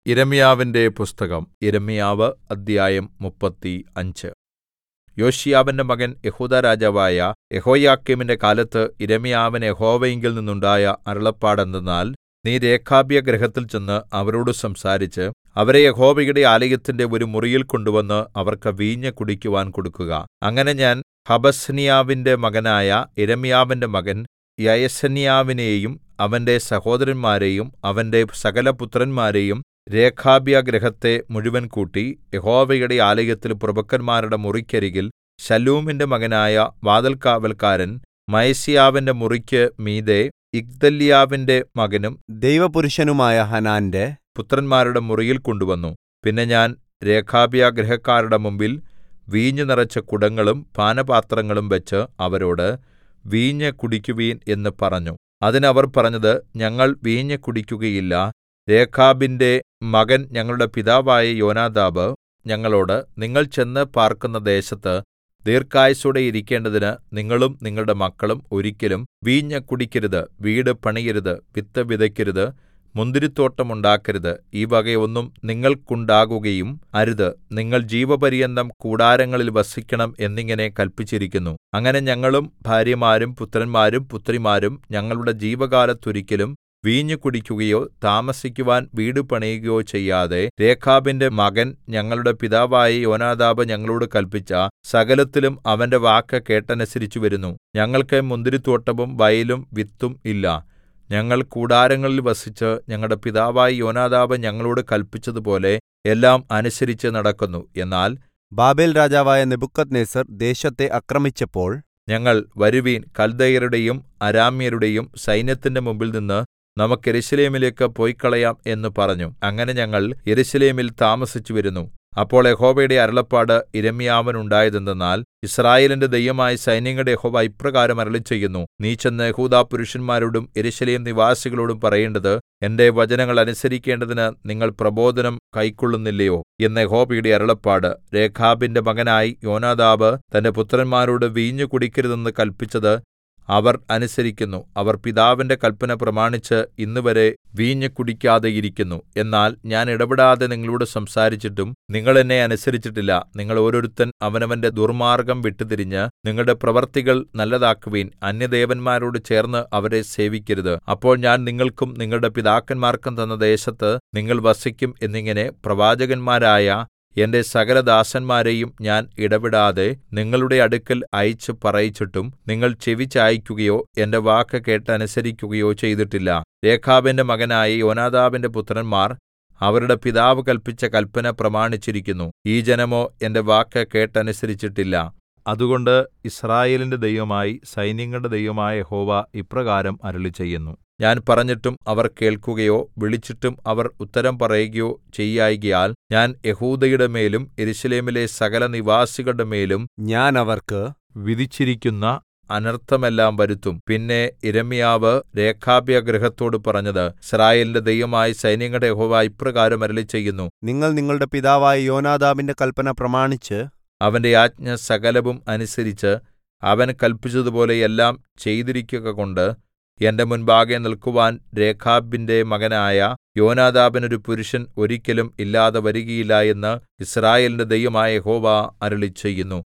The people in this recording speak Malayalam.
യിരെമ്യാവിന്റെ പുസ്തകം യിരെമ്യാവ് അദ്ധ്യായം മുപ്പത്തി അഞ്ച് യോശീയാവിന്റെ മകൻ യെഹൂദാ രാജാവായ യെഹോയാക്കീമിന്റെ കാലത്ത് യിരെമ്യാവിന് യഹോവയിങ്കൽ നിന്നുണ്ടായ അരുളപ്പാട് എന്തെന്നാൽ നീ രേഖാബ്യഗൃഹത്തിൽ ചെന്ന് അവരോട് സംസാരിച്ച് അവരെ യഹോവയുടെ ആലയത്തിന്റെ ഒരു മുറിയിൽ കൊണ്ടുവന്ന് അവർക്ക് വീഞ്ഞ് കുടിക്കുവാൻ കൊടുക്കുക അങ്ങനെ ഞാൻ ഹബസ്ന്യാവിന്റെ മകനായ യിരെമ്യാവിന്റെ മകൻ യയസന്യാവിനെയും അവന്റെ സഹോദരന്മാരെയും അവന്റെ സകലപുത്രന്മാരെയും രേഖാബ്യഗൃഹത്തെ മുഴുവൻ കൂട്ടി യഹോവയുടെ ആലയത്തിൽ പ്രഭുക്കന്മാരുടെ മുറിക്കരികിൽ ശല്ലൂമിന്റെ മകനായ വാതിൽകാവല്ക്കാരൻ മയസ്യാവിന്റെ മുറിക്ക് മീതെ ഇഗ്ദല്യാവിന്റെ മകനും ദൈവപുരുഷനുമായ ഹനാന്റെ പുത്രന്മാരുടെ മുറിയിൽ കൊണ്ടുവന്നു പിന്നെ ഞാൻ രേഖാബ്യഗൃഹക്കാരുടെ മുമ്പിൽ വീഞ്ഞു നിറച്ച കുടങ്ങളും പാനപാത്രങ്ങളും വെച്ച് അവരോട് വീഞ്ഞ് കുടിക്കുവിൻ എന്ന് പറഞ്ഞു അതിന് അവർ പറഞ്ഞത് ഞങ്ങൾ വീഞ്ഞ് കുടിക്കുകയില്ല രേഖാബിന്റെ മകൻ ഞങ്ങളുടെ പിതാവായ യോനാദാബ് ഞങ്ങളോട് നിങ്ങൾ ചെന്ന് പാർക്കുന്ന ദേശത്ത് ദീർഘായുസ്സോടെ ഇരിക്കേണ്ടതിന് നിങ്ങളും നിങ്ങളുടെ മക്കളും ഒരിക്കലും വീഞ്ഞ് കുടിക്കരുത് വീട് പണിയരുത് വിത്ത് വിതയ്ക്കരുത് മുന്തിരിത്തോട്ടം ഉണ്ടാക്കരുത് ഈ വകയൊന്നും നിങ്ങൾക്കുണ്ടാകുകയും അരുത് നിങ്ങൾ ജീവപര്യന്തം കൂടാരങ്ങളിൽ വസിക്കണം എന്നിങ്ങനെ കല്പിച്ചിരിക്കുന്നു അങ്ങനെ ഞങ്ങളും ഭാര്യമാരും പുത്രന്മാരും പുത്രിമാരും ഞങ്ങളുടെ ജീവകാലത്തൊരിക്കലും വീഞ്ഞു കുടിക്കുകയോ താമസിക്കുവാൻ വീട് പണിയുകയോ ചെയ്യാതെ രേഖാബിന്റെ മകൻ ഞങ്ങളുടെ പിതാവായ യോനാദാബ് ഞങ്ങളോട് കല്പിച്ച സകലത്തിലും അവന്റെ വാക്ക് കേട്ടനുസരിച്ചു വരുന്നു ഞങ്ങൾക്ക് മുന്തിരിത്തോട്ടവും വയലും വിത്തും ഇല്ല ഞങ്ങൾ കൂടാരങ്ങളിൽ വസിച്ച് ഞങ്ങളുടെ പിതാവായ യോനാദാബ് ഞങ്ങളോട് കല്പിച്ചതുപോലെ എല്ലാം അനുസരിച്ച് നടക്കുന്നു എന്നാൽ ബാബേൽ രാജാവായ നെബൂഖദ്നേസർ ദേശത്തെ ആക്രമിച്ചപ്പോൾ ഞങ്ങൾ വരുവീൻ കൽദയരുടെയും അരാമ്യരുടെയും സൈന്യത്തിന്റെ മുമ്പിൽനിന്ന് നമുക്ക് യെരൂശലേമിലേക്ക് പൊയ്ക്കളയാം എന്ന് പറഞ്ഞു അങ്ങനെ ഞങ്ങൾ യെരൂശലേമിൽ താമസിച്ചു വരുന്നു അപ്പോൾ യഹോവയുടെ അരുളപ്പാട് യിരെമ്യാവിനുണ്ടായതെന്തെന്നാൽ യിസ്രായേലിന്റെ ദൈവമായ സൈന്യങ്ങളുടെ യഹോവ ഇപ്രകാരം അരുളിച്ചെയ്യുന്നു നീ ചെന്ന് യെഹൂദാ പുരുഷന്മാരോടും യെരൂശലേം നിവാസികളോടും പറയേണ്ടത് എന്റെ വചനങ്ങൾ അനുസരിക്കേണ്ടതിന് നിങ്ങൾ പ്രബോധനം കൈക്കൊള്ളുന്നില്ലയോ എന്ന് യഹോവയുടെ അരുളപ്പാട് രേഖാബിന്റെ മകനായി യോനാദാബ് തന്റെ പുത്രന്മാരോട് വീഞ്ഞു കുടിക്കരുതെന്ന് കല്പിച്ചത് അവർ അനുസരിക്കുന്നു അവർ പിതാവിന്റെ കല്പന പ്രമാണിച്ച് ഇന്നുവരെ വീഞ്ഞ് കുടിക്കാതെ ഇരിക്കുന്നു എന്നാൽ ഞാൻ ഇടപെടാതെ നിങ്ങളോട് സംസാരിച്ചിട്ടും നിങ്ങൾ എന്നെ അനുസരിച്ചിട്ടില്ല നിങ്ങൾ ഓരോരുത്തൻ അവനവന്റെ ദുർമാർഗ്ഗം വിട്ടുതിരിഞ്ഞ് നിങ്ങളുടെ പ്രവർത്തികൾ നല്ലതാക്കുവിൻ അന്യദേവന്മാരോട് ചേർന്ന് അവരെ സേവിക്കരുത് അപ്പോൾ ഞാൻ നിങ്ങൾക്കും നിങ്ങളുടെ പിതാക്കന്മാർക്കും തന്ന ദേശത്ത് നിങ്ങൾ വസിക്കും എന്നിങ്ങനെ പ്രവാചകന്മാരായ എന്റെ സകലദാസന്മാരെയും ഞാൻ ഇടവിടാതെ നിങ്ങളുടെ അടുക്കൽ അയച്ചു പറയിച്ചിട്ടും നിങ്ങൾ ചെവി ചായിക്കുകയോ എന്റെ വാക്ക് കേട്ടനുസരിക്കുകയോ ചെയ്തിട്ടില്ല രേഖാബിന്റെ മകനായ യോനാദാബിന്റെ പുത്രന്മാർ അവരുടെ പിതാവ് കല്പിച്ച കല്പന പ്രമാണിച്ചിരിക്കുന്നു ഈ ജനമോ എന്റെ വാക്ക് കേട്ടനുസരിച്ചിട്ടില്ല അതുകൊണ്ട് യിസ്രായേലിന്റെ ദൈവമായി സൈന്യങ്ങളുടെ ദൈവമായ യഹോവ ഇപ്രകാരം അരുളിച്ചെയ്യുന്നു ഞാൻ പറഞ്ഞിട്ടും അവർ കേൾക്കുകയോ വിളിച്ചിട്ടും അവർ ഉത്തരം പറയുകയോ ചെയ്യായ്കയാൽ ഞാൻ യെഹൂദയുടെ മേലും യെരൂശലേമിലെ സകല നിവാസികളുടെ മേലും ഞാൻ അവർക്ക് വിധിച്ചിരിക്കുന്ന അനർത്ഥമെല്ലാം വരുത്തും പിന്നെ യിരെമ്യാവ് രേഖാബ്യഗൃഹത്തോട് പറഞ്ഞത് യിസ്രായേലിന്റെ ദൈവമായ സൈന്യങ്ങളുടെ യഹോവ ഇപ്രകാരം അരുളിച്ചെയ്യുന്നു നിങ്ങൾ നിങ്ങളുടെ പിതാവായ യോനാദാബിന്റെ കൽപ്പന പ്രമാണിച്ച് അവന്റെ ആജ്ഞ സകലവും അനുസരിച്ച് അവൻ കല്പിച്ചതുപോലെ എല്ലാം ചെയ്തിരിക്കുകകൊണ്ട് എന്റെ മുൻപാകെ നിൽക്കുവാൻ രേഖാബിന്റെ മകനായ യോനാദാബിനൊരു പുരുഷൻ ഒരിക്കലും ഇല്ലാതെ വരികയില്ല എന്ന് യിസ്രായേലിന്റെ ദൈവമായ യഹോവ അരുളിച്ചെയ്യുന്നു